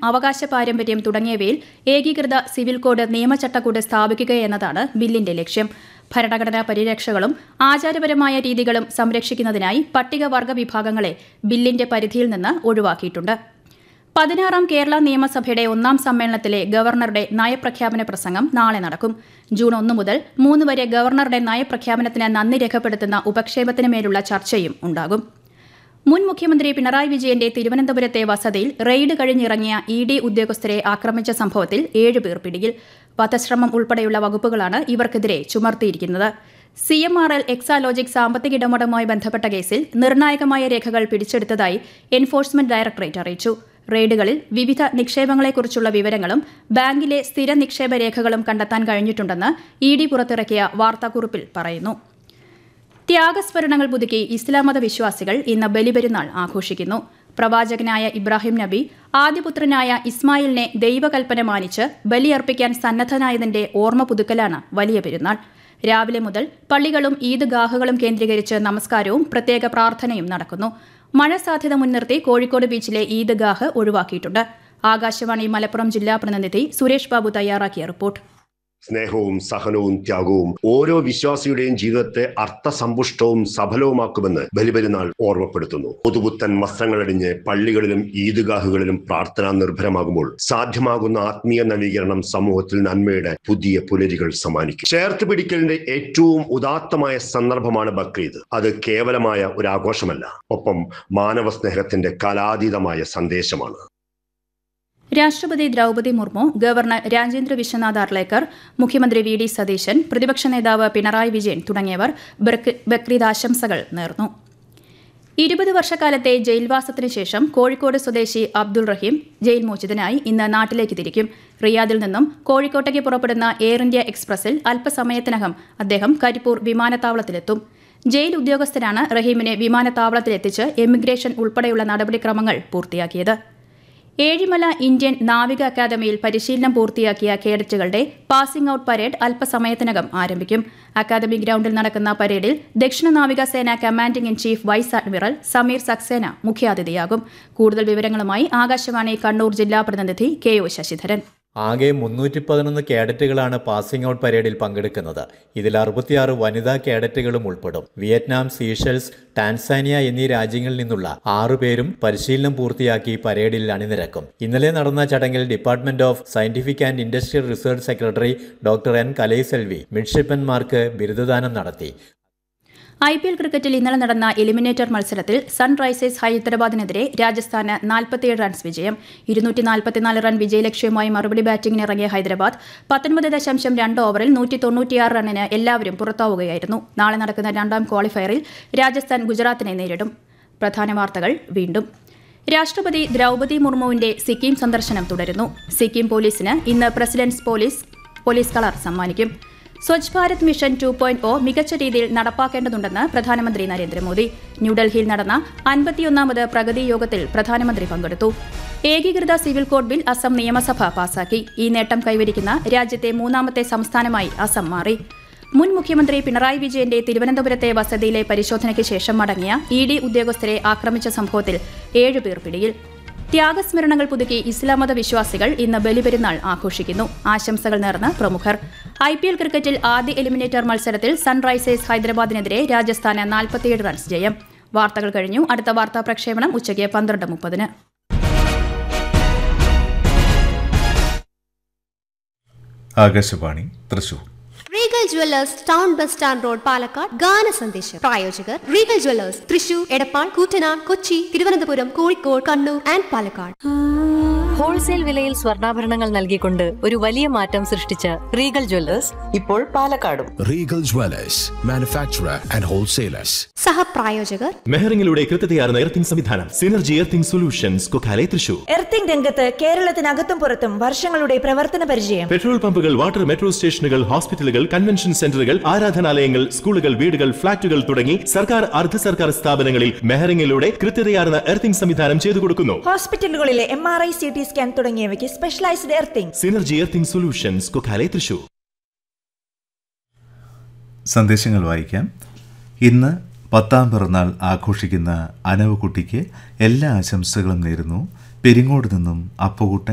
അവകാശ പാരമ്പര്യം തുടങ്ങിയവയിൽ ഏകീകൃത സിവിൽ കോഡ് നിയമചട്ടക്കൂട് സ്ഥാപിക്കുകയെന്നതാണ് ബില്ലിന്റെ ലക്ഷ്യം ഭരണഘടനാ പരിരക്ഷകളും ആചാരപരമായ രീതികളും സംരക്ഷിക്കുന്നതിനായി പട്ടികവർഗ വിഭാഗങ്ങളെ ബില്ലിന്റെ പരിധിയിൽ നിന്ന് ഒഴിവാക്കിയിട്ടുണ്ട് പതിനാറാം കേരള നിയമസഭയുടെ ഒന്നാം സമ്മേളനത്തിലെ ഗവർണറുടെ നയപ്രഖ്യാപന പ്രസംഗം നാളെ നടക്കും ജൂൺ ഒന്ന് മുതൽ മൂന്ന് വരെ ഗവർണറുടെ നയപ്രഖ്യാപനത്തിന് നന്ദി രേഖപ്പെടുത്തുന്ന ഉപക്ഷേപത്തിന് മേലുള്ള ചർച്ചയും ഉണ്ടാകും മുൻ മുഖ്യമന്ത്രി പിണറായി വിജയന്റെ തിരുവനന്തപുരത്തെ വസതിയിൽ റെയ്ഡ് കഴിഞ്ഞിറങ്ങിയ ഇ ഡി ഉദ്യോഗസ്ഥരെ ആക്രമിച്ച സംഭവത്തിൽ ഏഴ് പേർ പിടിയിൽ വധശ്രമം ഉൾപ്പെടെയുള്ള വകുപ്പുകളാണ് ഇവർക്കെതിരെ ചുമർത്തിയിരിക്കുന്നത് C M R L Exalogic സാമ്പത്തിക ഇടപാടുമായി ബന്ധപ്പെട്ട കേസിൽ നിർണായകമായ രേഖകൾ പിടിച്ചെടുത്തതായി എൻഫോഴ്സ്മെന്റ് ഡയറക്ടറേറ്റ് അറിയിച്ചു റെയ്ഡുകളിൽ വിവിധ നിക്ഷേപങ്ങളെക്കുറിച്ചുള്ള വിവരങ്ങളും ബാങ്കിലെ സ്ഥിര നിക്ഷേപ രേഖകളും കണ്ടെത്താൻ കഴിഞ്ഞിട്ടുണ്ടെന്ന് ഇ ഡി പുറത്തിറക്കിയ വാർത്താക്കുറിപ്പിൽ പറയുന്നു ത്യാഗസ്മരണങ്ങൾ പുതുക്കി ഇസ്ലാം മത വിശ്വാസികൾ ഇന്ന് ബലിപെരുന്നാൾ ആഘോഷിക്കുന്നു പ്രവാചകനായ ഇബ്രാഹിം നബി ആദ്യപുത്രനായ ഇസ്മായിലിനെ ദൈവകൽപ്പന മാനിച്ച് ബലിയർപ്പിക്കാൻ സന്നദ്ധനായതിന്റെ ഓർമ്മ പുതുക്കലാണ് വലിയ പെരുന്നാൾ രാവിലെ മുതൽ പള്ളികളും ഈദ്ഗാഹുകളും കേന്ദ്രീകരിച്ച് നമസ്കാരവും പ്രത്യേക പ്രാർത്ഥനയും നടക്കുന്നു മഴ സാധ്യത മുൻനിർത്തി കോഴിക്കോട് ബീച്ചിലെ ഈദ്ഗാഹ് ഒഴിവാക്കിയിട്ടുണ്ട് ആകാശവാണി മലപ്പുറം ജില്ലാ പ്രതിനിധി സുരേഷ് ബാബു തയ്യാറാക്കിയ റിപ്പോർട്ട് സ്നേഹവും സഹനവും ത്യാഗവും ഓരോ വിശ്വാസിയുടെയും ജീവിതത്തെ അർത്ഥസമ്പുഷ്ടവും സഫലവുമാക്കുമെന്ന് ബലിപെരുന്നാൾ ഓർമ്മപ്പെടുത്തുന്നു പുതുപുത്തൻ വസ്ത്രങ്ങളടിഞ്ഞ് പള്ളികളിലും ഈദ്ഗാഹുകളിലും പ്രാർത്ഥന നിർഭരമാകുമ്പോൾ സാധ്യമാകുന്ന ആത്മീയ നവീകരണം സമൂഹത്തിൽ നന്മയുടെ പുതിയ പുലരികൾ സമ്മാനിക്കും ചേർത്ത് പിടിക്കലിന്റെ ഏറ്റവും ഉദാത്തമായ സന്ദർഭമാണ് ബക്രീദ് അത് കേവലമായ ഒരു ആഘോഷമല്ല ഒപ്പം മാനവ സ്നേഹത്തിന്റെ കലാതീതമായ സന്ദേശമാണ് രാഷ്ട്രപതി ദ്രൗപദി മുർമു ഗവർണർ രാജേന്ദ്ര വിശ്വനാഥ് അർലേക്കർ മുഖ്യമന്ത്രി വി ഡി സതീശൻ പ്രതിപക്ഷ നേതാവ് പിണറായി വിജയൻ തുടങ്ങിയവർ ബക്രീദ് ആശംസകൾ നേർന്നു ഇരുപത് വർഷക്കാലത്തെ ജയിൽവാസത്തിന് ശേഷം കോഴിക്കോട് സ്വദേശി അബ്ദുൾ റഹീം ജയിൽ മോചിതനായി ഇന്ന് നാട്ടിലേക്ക് തിരിക്കും റിയാദിൽ നിന്നും കോഴിക്കോട്ടേക്ക് പുറപ്പെടുന്ന എയർ ഇന്ത്യ എക്സ്പ്രസിൽ അല്പസമയത്തിനകം അദ്ദേഹം കരിപ്പൂർ വിമാനത്താവളത്തിലെത്തും ജയിൽ ഉദ്യോഗസ്ഥരാണ് റഹീമിനെ വിമാനത്താവളത്തിലെത്തിച്ച് എമിഗ്രേഷൻ ഉൾപ്പെടെയുള്ള നടപടിക്രമങ്ങൾ പൂർത്തിയാക്കിയത് ഏഴിമല ഇന്ത്യൻ നാവിക അക്കാദമിയിൽ പരിശീലനം പൂർത്തിയാക്കിയ കേഡറ്റുകളുടെ പാസിംഗ് ഔട്ട് പരേഡ് അല്പസമയത്തിനകം ആരംഭിക്കും അക്കാദമി ഗ്രൌണ്ടിൽ നടക്കുന്ന പരേഡിൽ ദക്ഷിണ നാവികസേന commanding in chief vice admiral Sameer Saxena മുഖ്യാതിഥിയാകും കൂടുതൽ വിവരങ്ങളുമായി ആകാശവാണി കണ്ണൂർ ജില്ലാ പ്രതിനിധി കെ ഒ ശശിധരൻ ആകെ മുന്നൂറ്റി പതിനൊന്ന് കേഡറ്റുകളാണ് പാസിംഗ് ഔട്ട് പരേഡിൽ പങ്കെടുക്കുന്നത് ഇതിൽ അറുപത്തിയാറ് വനിതാ കേഡറ്റുകളും ഉൾപ്പെടും വിയറ്റ്നാം സീഷൽസ് ടാൻസാനിയ എന്നീ രാജ്യങ്ങളിൽ നിന്നുള്ള ആറുപേരും പരിശീലനം പൂർത്തിയാക്കി പരേഡിൽ അണിനിരക്കും ഇന്നലെ നടന്ന ചടങ്ങിൽ department of scientific and industrial research secretary doctor N Kalaiselvi മിഡ്ഷിപ്പന്മാർക്ക് ബിരുദദാനം നടത്തി ഐ പി എൽ ക്രിക്കറ്റിൽ ഇന്നലെ നടന്ന എലിമിനേറ്റർ മത്സരത്തിൽ സൺറൈസേഴ്സ് ഹൈദരാബാദിനെതിരെ രാജസ്ഥാന് നാൽപ്പത്തിയേഴ് റൺസ് വിജയം ഇരുന്നൂറ്റി നാൽപ്പത്തിനാല് റൺ വിജയലക്ഷ്യവുമായി മറുപടി ബാറ്റിംഗിന് ഇറങ്ങിയ ഹൈദരാബാദ് പത്തൊൻപത് ദശാംശം രണ്ട് ഓവറിൽ നൂറ്റി തൊണ്ണൂറ്റിയാറ് റണ്ണിന് എല്ലാവരും പുറത്താവുകയായിരുന്നു നാളെ നടക്കുന്ന രണ്ടാം ക്വാളിഫയറിൽ രാജസ്ഥാൻ ഗുജറാത്തിനെ നേരിടും പ്രധാന വാർത്തകൾ വീണ്ടും രാഷ്ട്രപതി ദ്രൗപദി മുർമുവിന്റെ സിക്കിം സന്ദർശനം തുടരുന്നു സിക്കിം പോലീസിന് ഇന്ന് പ്രസിഡന്റ്സ് പോലീസ് പോലീസ് കളർ സമ്മാനിക്കും Swachh Bharat mission two point O മികച്ച രീതിയിൽ നടപ്പാക്കേണ്ടതുണ്ടെന്ന് പ്രധാനമന്ത്രി നരേന്ദ്രമോദി ന്യൂഡൽഹിയിൽ നടന്ന അൻപത്തിയൊന്നാമത് പ്രഗതി യോഗത്തിൽ പ്രധാനമന്ത്രി പങ്കെടുത്തു ഏകീകൃത സിവിൽ കോഡ് ബിൽ അസം നിയമസഭ പാസാക്കി ഈ നേട്ടം കൈവരിക്കുന്ന രാജ്യത്തെ മൂന്നാമത്തെ സംസ്ഥാനമായി അസം മാറി മുൻ മുഖ്യമന്ത്രി പിണറായി വിജയന്റെ തിരുവനന്തപുരത്തെ വസതിയിലെ പരിശോധനയ്ക്ക് ശേഷം മടങ്ങിയ ഇ ഡി ഉദ്യോഗസ്ഥരെ ആക്രമിച്ച സംഭവത്തിൽ ഏഴുപേർ പിടിയിൽ ത്യാഗസ്മരണങ്ങൾ പുതുക്കി ഇസ്ലാം മത വിശ്വാസികൾ ഇന്ന് ബലിപെരുന്നാൾ ആഘോഷിക്കുന്നു ആശംസകൾ നേർന്ന് പ്രമുഖർ ഐ പി എൽ ക്രിക്കറ്റിൽ ആദ്യ എലിമിനേറ്റർ മത്സരത്തിൽ സൺറൈസേഴ്സ് ഹൈദരാബാദിനെതിരെ രാജസ്ഥാന് നാൽപ്പത്തിയേഴ് റൺസ് ജയം വാർത്തകൾ കഴിഞ്ഞു അടുത്ത വാർത്താ പ്രക്ഷേപണം ഉച്ചയ്ക്ക് പന്ത്രണ്ട് മുപ്പതിന് Akashvani Thrissur Regal jewellers town bus stand road Palakkad ഗാന സന്ദേശം പ്രായോജകർ Regal jewellers Thrissur Edappal Koottanad Kochi Thiruvananthapuram Kozhikode Kannur and Palakkad wholesale വിലയിൽ സ്വർണ്ണാഭരണങ്ങൾ നൽകിക്കൊണ്ട് ഒരു വലിയ മാറ്റം സൃഷ്ടിച്ച റീഗൽ ജ്വല്ലേഴ്സ് ഇപ്പോൾ പാലക്കാടും Regal Dwellers, manufacturer and wholesalers. സഹപ്രായോജകർ മെഹറിംഗിലൂടെ കൃത്യതയാർന്ന എർത്തിംഗ് സംവിധാനം Synergy earthing solutions Kokkale Thrissur earthing രംഗത്ത് കേരളത്തിനകത്തും പുറത്തും വർഷങ്ങളുടെ പ്രവർത്തന പരിചയം പെട്രോൾ പമ്പുകൾ വാട്ടർ മെട്രോ സ്റ്റേഷനുകൾ ഹോസ്പിറ്റലുകൾ കൺവെൻഷൻ സെന്ററുകൾ ആരാധനാലയങ്ങൾ സ്കൂളുകൾ വീടുകൾ ഫ്ളാറ്റുകൾ തുടങ്ങി സർക്കാർ അർദ്ധ സർക്കാർ സ്ഥാപനങ്ങളിൽ മെഹറിംഗിലൂടെ കൃത്യതയാർന്ന എർത്തിംഗ് സംവിധാനം ചെയ്തു കൊടുക്കുന്നു ഹോസ്പിറ്റലുകളിലെ M R I C T scan തുടങ്ങിയവയ്ക്ക് specialised earthing Synergy earthing solutions Kokkale Thrissur സന്ദേശങ്ങൾ വായിക്കാം ഇന്ന് പത്താം പിറന്നാൾ ആഘോഷിക്കുന്ന അനവക്കുട്ടിക്ക് എല്ലാ ആശംസകളും നേരുന്നു പെരിങ്ങോട് നിന്നും അപ്പുകുട്ടൻ